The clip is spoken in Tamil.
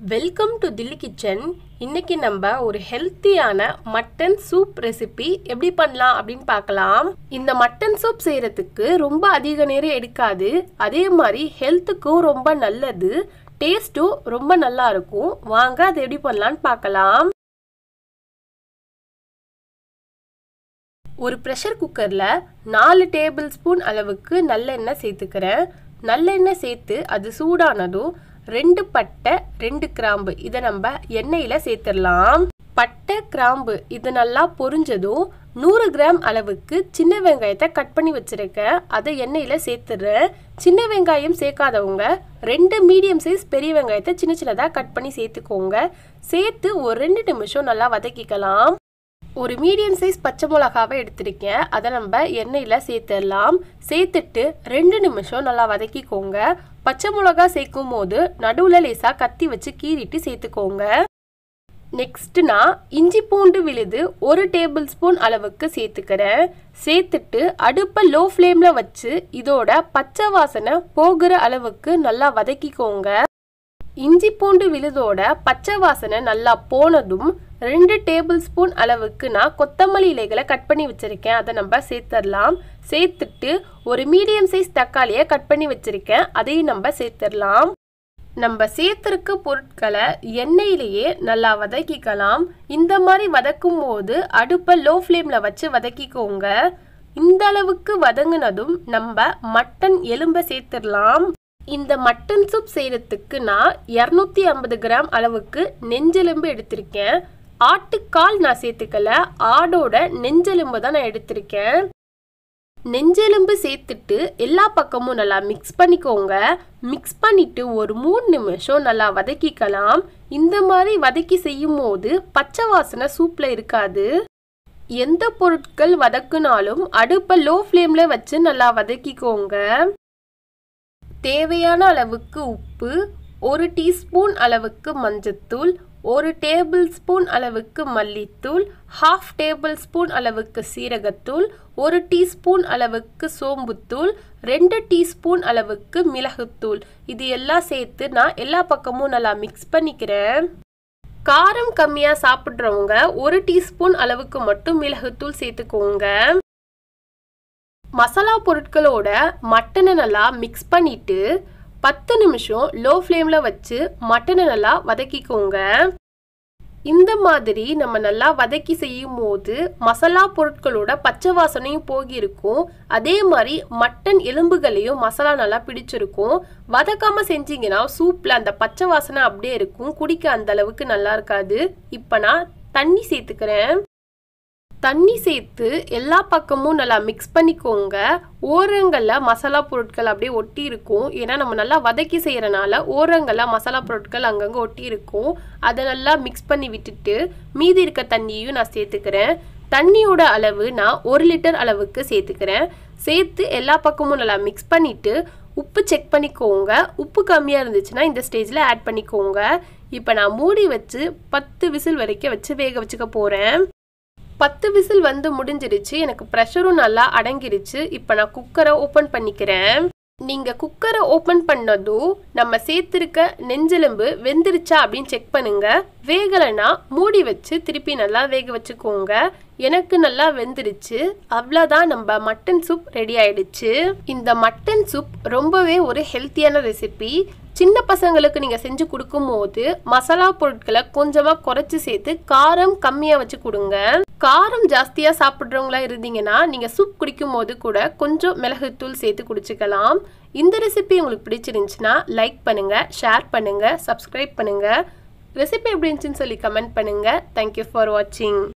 வெல்கம் டு தில்லி கிச்சன் இன்னைக்கு நம்ம ஒரு ஹெல்த்தியான மட்டன் சூப் ரெசிபி எப்படி பண்ணலாம் அப்படின்னு பார்க்கலாம் இந்த மட்டன் சூப் செய்யறதுக்கு ரொம்ப அதிக நேரம் எடுக்காது அதே மாதிரி ஹெல்த்துக்கும் ரொம்ப நல்லது டேஸ்ட்டும் ரொம்ப நல்லா இருக்கும் வாங்க அதை எப்படி பண்ணலான்னு பார்க்கலாம் ஒரு ப்ரெஷர் குக்கரில் நாலு டேபிள் ஸ்பூன் அளவுக்கு நல்லெண்ணெய் சேர்த்துக்கிறேன் நல்லெண்ணெய் சேர்த்து அது சூடானதும் ரெண்டு பட்டை ரெண்டு கிராம்பு இதை நம்ம எண்ணெயில் சேர்த்துடலாம் பட்டை கிராம்பு இது நல்லா பொரிஞ்சதும் நூறு கிராம் அளவுக்கு சின்ன வெங்காயத்தை கட் பண்ணி வச்சுருக்கேன் அதை எண்ணெயில் சேர்த்துடுறேன் சின்ன வெங்காயம் சேர்க்காதவங்க ரெண்டு மீடியம் சைஸ் பெரிய வெங்காயத்தை சின்ன சின்னதாக கட் பண்ணி சேர்த்துக்கோங்க சேர்த்து ஒரு ரெண்டு நிமிஷம் நல்லா வதக்கிக்கலாம் ஒரு மீடியம் சைஸ் பச்சை மிளகாவை எடுத்திருக்கேன் அதை நம்ம எண்ணெயில் சேர்த்துடலாம் சேர்த்துட்டு ரெண்டு நிமிஷம் நல்லா வதக்கிக்கோங்க பச்சை மிளகா சேர்க்கும் போது நடுவில் லேசாக கத்தி வச்சு கீறிட்டு சேர்த்துக்கோங்க நெக்ஸ்ட் நான் இஞ்சி பூண்டு விழுது ஒரு டேபிள் ஸ்பூன் அளவுக்கு சேர்த்துக்கிறேன் சேர்த்துட்டு அடுப்பை லோ ஃப்ளேமில் வச்சு இதோட பச்சை வாசனை போகிற அளவுக்கு நல்லா வதக்கிக்கோங்க இஞ்சி பூண்டு விழுதோட பச்சை வாசனை நல்லா போனதும் ரெண்டு டேபிள் ஸ்பூன் அளவுக்கு நான் கொத்தமல்லி இலைகளை கட் பண்ணி வச்சுருக்கேன் அதை நம்ம சேர்த்துடலாம் சேர்த்துட்டு ஒரு மீடியம் சைஸ் தக்காளியை கட் பண்ணி வச்சுருக்கேன் அதையும் நம்ம சேர்த்துடலாம் நம்ம சேர்த்துருக்க பொருட்களை எண்ணெயிலேயே நல்லா வதக்கிக்கலாம் இந்த மாதிரி வதக்கும் போது அடுப்பை லோ ஃப்ளேமில் வச்சு வதக்கிக்கோங்க இந்த அளவுக்கு வதங்கினதும் நம்ம மட்டன் எலும்பை சேர்த்துடலாம் இந்த மட்டன் சூப் செய்கிறதுக்கு நான் இரநூத்தி ஐம்பது கிராம் அளவுக்கு நெஞ்செலும்பு எடுத்திருக்கேன் ஆட்டுக்கால் நான் சேர்த்துக்கல ஆடோட நெஞ்செலும்பு தான் நான் எடுத்திருக்கேன் நெஞ்செலும்பு சேர்த்துட்டு எல்லா பக்கமும் நல்லா மிக்ஸ் பண்ணிக்கோங்க மிக்ஸ் பண்ணிட்டு ஒரு மூணு நிமிஷம் நல்லா வதக்கிக்கலாம் இந்த மாதிரி வதக்கி செய்யும் போது பச்சை வாசனை சூப்பில் இருக்காது எந்த பொருட்கள் வதக்குனாலும் அடுப்பை லோ ஃப்ளேமில் வச்சு நல்லா வதக்கிக்கோங்க தேவையான அளவுக்கு உப்பு ஒரு டீஸ்பூன் அளவுக்கு மஞ்சத்தூள் ஒரு டேபிள் ஸ்பூன் அளவுக்கு மல்லித்தூள் ஹாஃப் டேபிள் ஸ்பூன் அளவுக்கு சீரகத்தூள் ஒரு டீஸ்பூன் அளவுக்கு சோம்புத்தூள் ரெண்டு டீஸ்பூன் அளவுக்கு மிளகுத்தூள் இது எல்லாம் சேர்த்து நான் எல்லா பக்கமும் நல்லா மிக்ஸ் பண்ணிக்கிறேன் காரம் கம்மியாக சாப்பிட்றவங்க ஒரு டீஸ்பூன் அளவுக்கு மட்டும் மிளகுத்தூள் சேர்த்துக்கோங்க மசாலா பொருட்களோட மட்டனை நல்லா மிக்ஸ் பண்ணிட்டு பத்து நிமிஷம் லோ ஃப்ளேமில் வச்சு மட்டனை நல்லா வதக்கிக்கோங்க இந்த மாதிரி நம்ம நல்லா வதக்கி செய்யும் போது மசாலா பொருட்களோட பச்சை வாசனையும் போகியிருக்கும் அதே மாதிரி மட்டன் எலும்புகளையும் மசாலா நல்லா பிடிச்சிருக்கும் வதக்காம செஞ்சீங்கன்னா சூப்பில் அந்த பச்சை வாசனை அப்படியே இருக்கும் குடிக்க அந்த அளவுக்கு நல்லா இருக்காது இப்போ நான் தண்ணி சேர்த்துக்கிறேன் தண்ணி சேர்த்து எல்லா பக்கமும் நல்லா மிக்ஸ் பண்ணிக்கோங்க ஓரங்களில் மசாலா பொருட்கள் அப்படியே ஒட்டி இருக்கும் ஏன்னா நம்ம நல்லா வதக்கி செய்கிறனால ஓரங்களில் மசாலா பொருட்கள் அங்கங்கே ஒட்டி இருக்கும் அதை நல்லா மிக்ஸ் பண்ணி விட்டுட்டு மீதி இருக்க தண்ணியும் நான் சேர்த்துக்கிறேன் தண்ணியோட அளவு நான் ஒரு லிட்டர் அளவுக்கு சேர்த்துக்கிறேன் சேர்த்து எல்லா பக்கமும் நல்லா மிக்ஸ் பண்ணிவிட்டு உப்பு செக் பண்ணிக்கோங்க உப்பு கம்மியாக இருந்துச்சுன்னா இந்த ஸ்டேஜில் ஆட் பண்ணிக்கோங்க இப்போ நான் மூடி வச்சு பத்து விசில் வரைக்கும் வச்சு வேக வச்சுக்க போகிறேன் பத்து விசில் வந்து முடிஞ்சிருச்சு எனக்கு ப்ரெஷரும் நல்லா அடங்கிருச்சு இப்போ நான் குக்கரை ஓப்பன் பண்ணிக்கிறேன் நீங்கள் குக்கரை ஓப்பன் பண்ணதும் நம்ம சேர்த்துருக்க நெஞ்செலும்பு வெந்துருச்சா அப்படின்னு செக் பண்ணுங்க வேகலைன்னா மூடி வச்சு திருப்பி நல்லா வேக வச்சுக்கோங்க எனக்கு நல்லா வெந்துருச்சு அவ்வளோதான் நம்ம மட்டன் சூப் ரெடி ஆயிடுச்சு இந்த மட்டன் சூப் ரொம்பவே ஒரு ஹெல்த்தியான ரெசிபி சின்ன பசங்களுக்கு நீங்கள் செஞ்சு கொடுக்கும் போது மசாலா பொருட்களை கொஞ்சமாக குறைச்சி சேர்த்து காரம் கம்மியாக வச்சு கொடுங்க காரம் ஜாஸ்தியாக சாப்பிட்றவங்களா இருந்தீங்கன்னா நீங்கள் சூப் குடிக்கும் போது கூட கொஞ்சம் மிளகுத்தூள் சேர்த்து குடிச்சிக்கலாம் இந்த ரெசிபி உங்களுக்கு பிடிச்சிருந்துச்சுன்னா லைக் பண்ணுங்கள் ஷேர் பண்ணுங்கள் சப்ஸ்கிரைப் பண்ணுங்கள் ரெசிபி எப்படி இருந்துச்சுன்னு சொல்லி கமெண்ட் பண்ணுங்கள் தேங்க்யூ ஃபார் வாட்சிங்